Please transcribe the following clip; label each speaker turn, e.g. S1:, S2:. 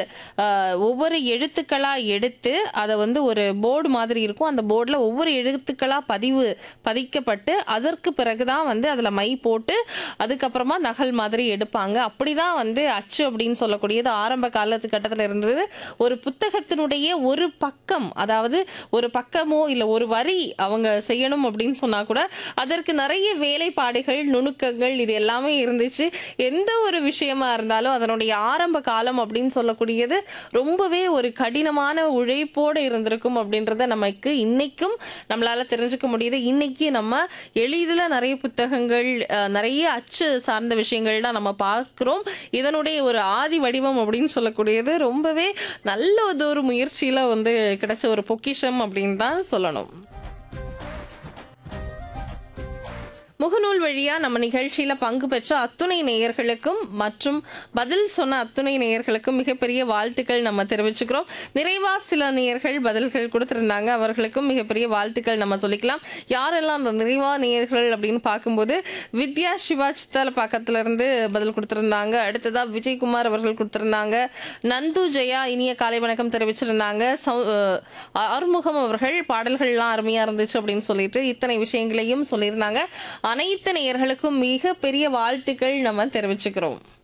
S1: அஹ், ஒவ்வொரு எழுத்துக்களா எடுத்து அதை வந்து ஒரு போர்டு மாதிரி இருக்கும் அந்த போர்டில் ஒவ்வொரு எழுத்துக்களா பதிவு பதிக்கப்பட்டு அதற்கு பிறகுதான் வந்து அதுல மை போட்டு அதுக்கப்புறமா நகல் மாதிரி எடுப்பாங்க அப்படிதான் வந்து அச்சு அப்படின்னு சொல்லக்கூடியது ஆரம்ப காலத்து கட்டத்தில் இருந்தது ஒரு புத்தகத்தினுடைய ஒரு பக்கம் அதாவது ஒரு பக்கமோ இல்லை ஒரு வரி அவங்க செய்யணும் அப்படின்னு சொன்னா கூட அதற்கு நிறைய வேலைப்பாடுகள் நுணுக்கங்கள் இது எல்லாமே இருந்துச்சு எந்த ஒரு விஷயமா இருந்தாலும் அதனுடைய ஆரம்ப காலம் அப்படின்னு சொல்லக்கூடியது ரொம்பவே ஒரு கடினமான உழைப்போடு இருந்திருக்கும் அப்படின்றத நமக்கு இன்னைக்கும் நம்மளால தெரிஞ்சுக்க முடியுது இன்னைக்கு நம்ம எளிதில் நிறைய புத்தகங்கள் அஹ், நிறைய அச்சு சார்ந்த விஷயங்கள் தான் நம்ம பார்க்குறோம் இதனுடைய ஒரு ஆதி வடிவம் அப்படின்னு சொல்லக்கூடியது ரொம்பவே நல்ல ஒரு முயற்சியில வந்து கிடைச்ச ஒரு பொக்கிஷம் அப்படின்னு தான் சொல்லணும் முகநூல் வழியா நம்ம நிகழ்ச்சியில பங்கு பெற்ற அத்துணை நேயர்களுக்கும் மற்றும் பதில் சொன்ன அத்துணை நேயர்களுக்கும் மிகப்பெரிய வாழ்த்துக்கள் நம்ம தெரிவிச்சுக்கிறோம் நிறைவா சில நேயர்கள் பதில்கள் கொடுத்திருந்தாங்க அவர்களுக்கும் மிகப்பெரிய வாழ்த்துக்கள் நம்ம சொல்லிக்கலாம் யாரெல்லாம் அந்த நிறைவா நேயர்கள் அப்படின்னு பார்க்கும்போது வித்யா சிவா சித்தால பக்கத்துல இருந்து பதில் கொடுத்திருந்தாங்க அடுத்ததா விஜயகுமார் அவர்கள் கொடுத்திருந்தாங்க நந்து ஜெயா இனிய காலை வணக்கம் தெரிவிச்சிருந்தாங்க சௌ- அஹ் ஆறுமுகம் அவர்கள் பாடல்கள்லாம் அருமையா இருந்துச்சு அப்படின்னு சொல்லிட்டு இத்தனை விஷயங்களையும் சொல்லியிருந்தாங்க அனைத்து நேயர்களுக்கும் மிகப்பெரிய வாழ்த்துக்கள் நம்ம தெரிவிச்சுக்கிறோம்